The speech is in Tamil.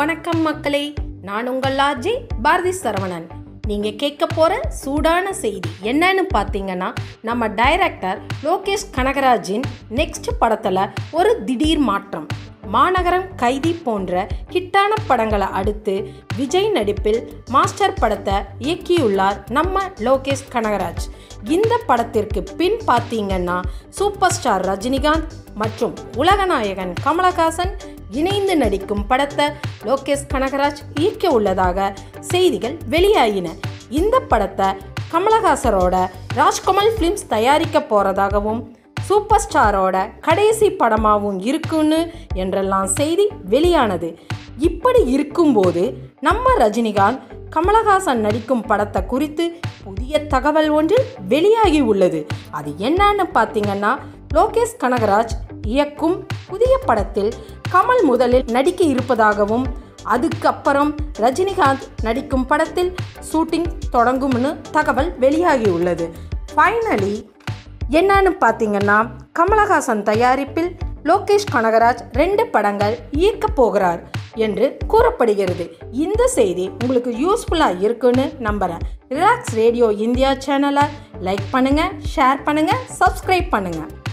வணக்கம் மக்களே நான் உங்கள் ஆர்ஜே பாரதி சரவணன் நீங்க கேட்க போற சூடான செய்தி என்னன்னு பார்த்தீங்கன்னா நம்ம டைரக்டர் லோகேஷ் கனகராஜின் நெக்ஸ்ட் படத்துல ஒரு திடீர் மாற்றம் மாநகரம் கைதி போன்ற ஹிட்டான படங்களை அடுத்து விஜய் நடிப்பில் மாஸ்டர் படத்தை இயக்கியுள்ளார் நம்ம லோகேஷ் கனகராஜ் இந்த படத்திற்கு பின் பார்த்தீங்கன்னா சூப்பர் ஸ்டார் ரஜினிகாந்த் மற்றும் உலகநாயகன் கமலஹாசன் இணைந்து நடிக்கும் படத்தை லோகேஷ் கனகராஜ் இயக்க உள்ளதாக செய்திகள் வெளியாகின இந்த படத்தை கமலஹாசரோட ராஜ்கமல் ஃபிலிம்ஸ் தயாரிக்க போகிறதாகவும் சூப்பர் ஸ்டாரோட கடைசி படமாகவும் இருக்குன்னு என்றெல்லாம் செய்தி வெளியானது இப்படி இருக்கும்போது நம்ம ரஜினிகாந்த் கமலஹாசன் நடிக்கும் படத்தை குறித்து புதிய தகவல் ஒன்று வெளியாகி உள்ளது அது என்னன்னு பார்த்தீங்கன்னா லோகேஷ் கனகராஜ் இயக்கும் புதிய படத்தில் கமல் முதலில் நடிக்க இருப்பதாகவும் அதுக்கப்புறம் ரஜினிகாந்த் நடிக்கும் படத்தில் ஷூட்டிங் தொடங்கும்னு தகவல் வெளியாகி உள்ளது ஃபைனலி என்னன்னு பார்த்தீங்கன்னா கமலஹாசன் தயாரிப்பில் லோகேஷ் கனகராஜ் ரெண்டு படங்கள் இயக்க போகிறார் என்று கூறப்படுகிறது இந்த செய்தி உங்களுக்கு யூஸ்ஃபுல்லாக இருக்குன்னு நம்புகிறேன் ரிலாக்ஸ் ரேடியோ இந்தியா சேனலை லைக் பண்ணுங்கள் ஷேர் பண்ணுங்கள் சப்ஸ்கிரைப் பண்ணுங்கள்